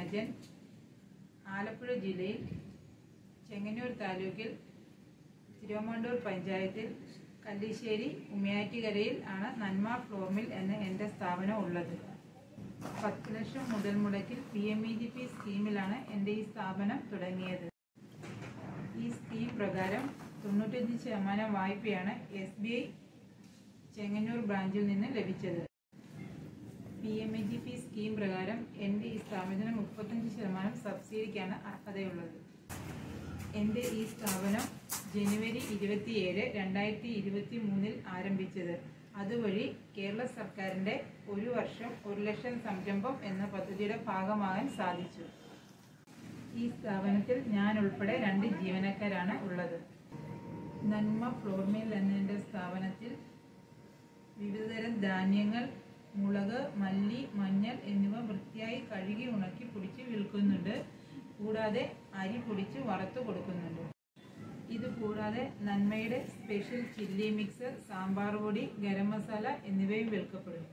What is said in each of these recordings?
രാജൻ ആലപ്പുഴ ജില്ലയിൽ ചെങ്ങന്നൂർ താലൂക്കിൽ തിരുവമണ്ടൂർ പഞ്ചായത്തിൽ കല്ലിശ്ശേരി ഉമ്മയാറ്റുകരയിൽ ആണ് നന്മ ഫ്ലോർ മിൽ എന്ന എൻ്റെ സ്ഥാപനം ഉള്ളത് പത്ത് ലക്ഷം മുതൽ മുടക്കിൽ P M E G P സ്കീമിലാണ് എൻ്റെ ഈ സ്ഥാപനം തുടങ്ങിയത് ഈ സ്കീം പ്രകാരം തൊണ്ണൂറ്റഞ്ച് ശതമാനം വായ്പയാണ് എസ് ബി ഐ ചെങ്ങന്നൂർ ബ്രാഞ്ചിൽ നിന്ന് ലഭിച്ചത് P M E G P scheme പ്രകാരം എൻ്റെ ഈ സ്ഥാപനത്തിന് മുപ്പത്തഞ്ച് ശതമാനം സബ്സിഡിക്കാണ് അർഹതയുള്ളത് എൻ്റെ ഈ സ്ഥാപനം ജനുവരി ഇരുപത്തിയേഴ് രണ്ടായിരത്തി ഇരുപത്തി മൂന്നിൽ ആരംഭിച്ചത് അതുവഴി കേരള സർക്കാരിൻ്റെ ഒരു വർഷം ഒരു ലക്ഷം സംരംഭം എന്ന പദ്ധതിയുടെ ഭാഗമാകാൻ സാധിച്ചു ഈ സ്ഥാപനത്തിൽ ഞാൻ ഉൾപ്പെടെ രണ്ട് ജീവനക്കാരാണ് ഉള്ളത് നന്മ ഫ്ലോർ മിൽ എന്ന എൻ്റെ സ്ഥാപനത്തിൽ വിവിധതരം ധാന്യങ്ങൾ മുളക് മല്ലി മഞ്ഞൾ എന്നിവ വൃത്തിയായി കഴുകി ഉണക്കി പൊടിച്ച് വിൽക്കുന്നുണ്ട് കൂടാതെ അരി പൊടിച്ച് വറുത്ത് കൊടുക്കുന്നുണ്ട് ഇത് കൂടാതെ നന്മയുടെ സ്പെഷ്യൽ ചില്ലി മിക്സ് സാമ്പാർ പൊടി ഗരം മസാല എന്നിവയും വിൽക്കപ്പെടുന്നു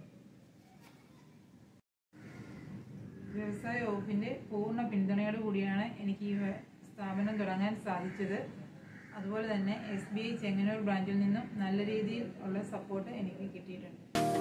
വ്യവസായ വകുപ്പിൻ്റെ പൂർണ്ണ പിന്തുണയോട് കൂടിയാണ് എനിക്ക് ഈ വ- സ്ഥാപനം തുടങ്ങാൻ സാധിച്ചത് അതുപോലെ തന്നെ എസ് ബി ഐ ചെങ്ങന്നൂർ ബ്രാഞ്ചിൽ നിന്നും നല്ല രീതിയിൽ ഉള്ള സപ്പോർട്ട് എനിക്ക് കിട്ടിയിട്ടുണ്ട്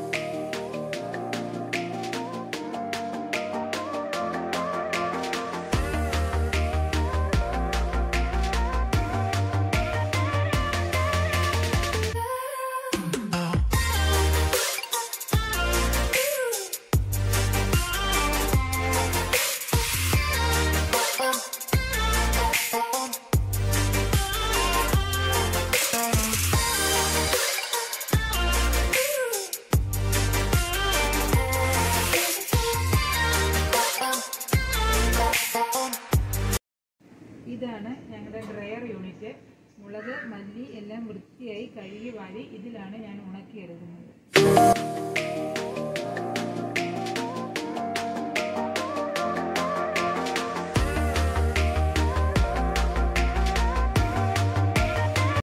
ഇതാണ് ഞങ്ങളുടെ ഡ്രയർ യൂണിറ്റ് മുളക് മല്ലി എല്ലാം വൃത്തിയായി കഴുകി വാരി ഇതിലാണ് ഞാൻ ഉണക്കിയെടുക്കുന്നത്